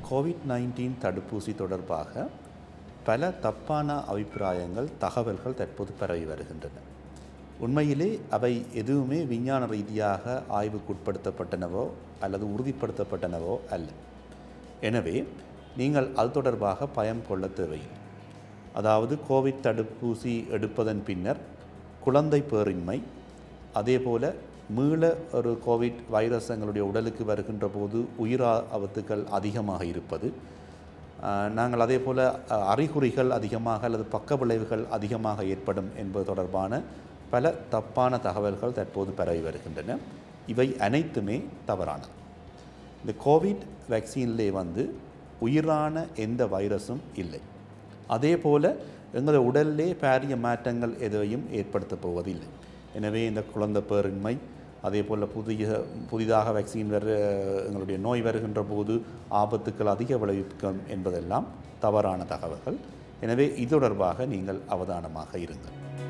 Covid nineteen தடுப்பூசி தொடர்பாக பல தப்பான அபிப்பிராயங்கள் தகவல்கள் தற்போது பரவி வருகின்றன உண்மையிலே அவை எதுவுமே விஞ்ஞான ரீதியாக ஆய்வுக்குட்படுத்தப்பட்டனவோ அல்லது உறுதிப்படுத்தப்பட்டனவோ அல்ல எனவே நீங்கள் அது தொடர்பாக பயம் கொள்ள தேவையில்லை அதாவது கோவிட் தடுப்பூசி எடுப்பதன் பின்னர் குழந்தை பேரின்மை அதேபோல மீள ஒரு கோவிட் வைரஸ் எங்களுடைய உடலுக்கு வருகின்ற போது உயிர் ஆபத்துக்கள் அதிகமாக இருப்பது ஆஹ், நாங்கள் அதே போல் அறிகுறிகள் அதிகமாக அல்லது பக்க விளைவுகள் அதிகமாக ஏற்படும் என்பது தொடர்பான பல தப்பான தகவல்கள் தற்போது பரவி வருகின்றன இவை அனைத்துமே தவறானது இந்த கோவிட் வேக்சின்லே வந்து உயிரான எந்த வைரஸும் இல்லை அதே போல் எங்களது உடலிலே பாரிய மாற்றங்கள் எதையும் ஏற்படுத்தப் போவதில்லை எனவே இந்த குழந்தை பேரின்மை அதே போல் புதிய புதிதாக வேக்சின் வர எங்களுடைய நோய் வருகின்ற போது ஆபத்துக்கள் அதிக விளைவிக்கும் என்பதெல்லாம் தவறான தகவல்கள் எனவே இது தொடர்பாக நீங்கள் அவதானமாக இருங்கள்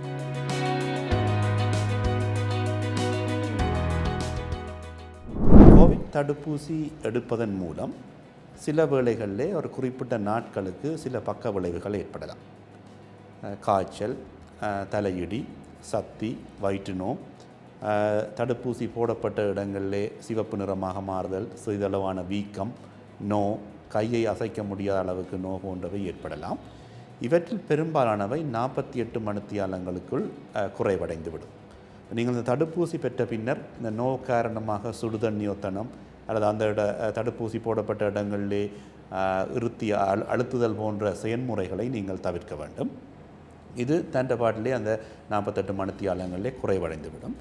கோவிட் தடுப்பூசி எடுப்பதன் மூலம் சில வேளைகளிலே ஒரு குறிப்பிட்ட நாட்களுக்கு சில பக்க விளைவுகள் ஏற்படலாம் அஹ் காய்ச்சல் அஹ் தலையிடி சத்தி வயிற்று அஹ் தடுப்பூசி போடப்பட்ட இடங்களிலே சிவப்பு நிறமாக மாறுதல் சிறிதளவான வீக்கம் நோ கையை அசைக்க முடியாத அளவுக்கு நோ போன்றவை ஏற்படலாம் இவற்றில் பெரும்பாலானவை நாற்பத்தி எட்டு மணித்தியாலங்களுக்குள் அஹ், குறைவடைந்துவிடும் நீங்கள் இந்த தடுப்பூசி பெற்ற பின்னர் இந்த நோ காரணமாக சுடுதண்ணியோத்தனம் அல்லது அந்த இட அஹ், தடுப்பூசி போடப்பட்ட இடங்களிலே அஹ், இருத்தி அழு அழுத்துதல் போன்ற செயல்முறைகளை நீங்கள் தவிர்க்க வேண்டும் இது தண்டபாட்டிலே அந்த நாற்பத்தெட்டு மணித்தியாலங்களிலே குறைவடைந்துவிடும்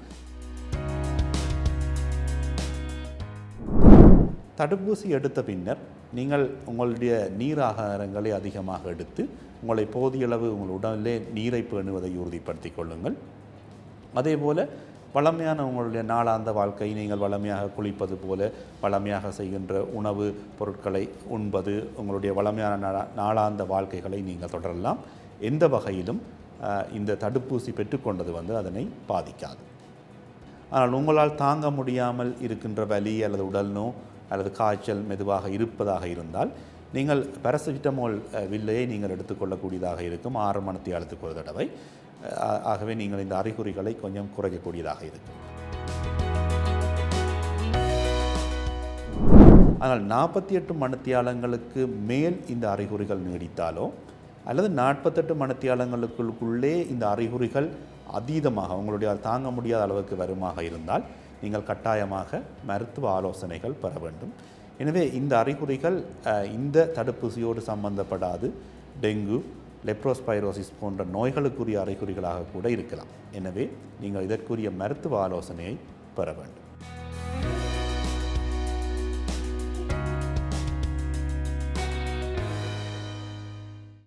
தடுப்பூசி எடுத்த பின்னர் நீங்கள் உங்களுடைய நீர் ஆகாரங்களை அதிகமாக எடுத்து உங்களை போதிய அளவு உங்கள் உடலிலே நீரை பேணுவதை உறுதிப்படுத்திக் கொள்ளுங்கள் அதே போல் வளமையான உங்களுடைய நாளாந்த வாழ்க்கை நீங்கள் வளமையாக குளிப்பது போல வளமையாக செய்கின்ற உணவு பொருட்களை உண்பது உங்களுடைய வளமையான நாளா- நாளாந்த வாழ்க்கைகளை நீங்கள் தொடரலாம் எந்த வகையிலும் ஆஹ், இந்த தடுப்பூசி பெற்றுக்கொண்டது வந்து அதனை பாதிக்காது ஆனால் உங்களால் தாங்க முடியாமல் இருக்கின்ற வலி அல்லது உடல் நோ அல்லது காய்ச்சல் மெதுவாக இருப்பதாக இருந்தால் நீங்கள் பேரசிட்டமோல் அஹ், வில்லையை நீங்கள் எடுத்துக்கொள்ளக்கூடியதாக இருக்கும் ஆறு மணித்தியாலத்துக்கு ஒரு தடவை அஹ், ஆகவே நீங்கள் இந்த அறிகுறிகளை கொஞ்சம் குறைக்கக்கூடியதாக இருக்கும் ஆனால் நாற்பத்தி எட்டு மணித்தியாலங்களுக்கு மேல் இந்த அறிகுறிகள் நீடித்தாலோ அல்லது நாற்பத்தெட்டு மணித்தியாலங்களுக்குள்ளே இந்த அறிகுறிகள் அதீதமாக உங்களுடைய தாங்க முடியாத அளவுக்கு வருமாக இருந்தால் நீங்கள் கட்டாயமாக மருத்துவ ஆலோசனைகள் பெற வேண்டும் எனவே இந்த அறிகுறிகள் அஹ், இந்த தடுப்பூசியோடு சம்பந்தப்படாது டெங்கு லெப்ரோஸ்பைரோசிஸ் போன்ற நோய்களுக்குரிய அறிகுறிகளாக கூட இருக்கலாம் எனவே நீங்கள் இதற்குரிய மருத்துவ ஆலோசனையை பெற வேண்டும்